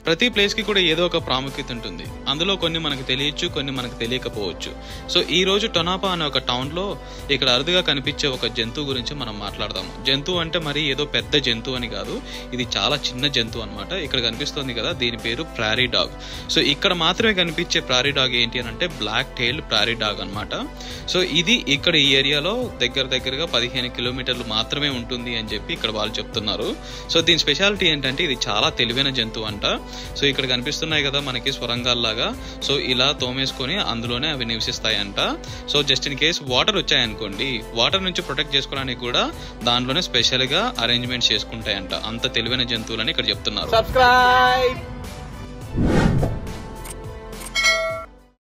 ప్రతి ప్లేస్కి కూడా ఏదో ఒక ప్రాముఖ్యత ఉంటుంది అందులో కొన్ని మనకు తెలియచ్చు కొన్ని మనకు తెలియకపోవచ్చు సో ఈ రోజు టొనాపా అనే ఒక టౌన్లో ఇక్కడ అరుదుగా కనిపించే ఒక జంతువు గురించి మనం మాట్లాడదాము జంతువు అంటే మరి ఏదో పెద్ద జంతువు అని కాదు ఇది చాలా చిన్న జంతువు అనమాట ఇక్కడ కనిపిస్తుంది కదా దీని పేరు ప్రారీ డాగ్ సో ఇక్కడ మాత్రమే కనిపించే ప్రారీ డాగ్ ఏంటి అని అంటే బ్లాక్ టైల్ ప్రారీ డాగ్ అనమాట సో ఇది ఇక్కడ ఈ ఏరియాలో దగ్గర దగ్గరగా పదిహేను కిలోమీటర్లు మాత్రమే ఉంటుంది అని చెప్పి ఇక్కడ వాళ్ళు చెప్తున్నారు సో దీని స్పెషాలిటీ ఏంటంటే ఇది చాలా తెలివైన జంతువు అంట సో ఇక్కడ కనిపిస్తున్నాయి కదా మనకి స్వరంగాల్లాగా సో ఇలా తోమేసుకొని అందులోనే అవి నివసిస్తాయంట so just in case water వచ్చాయనుకోండి వాటర్ నుంచి ప్రొటెక్ట్ చేసుకోవడానికి కూడా దాంట్లోనే స్పెషల్ గా అరేంజ్మెంట్స్ చేసుకుంటాయంట అంత తెలివైన జంతువులని ఇక్కడ చెప్తున్నారు subscribe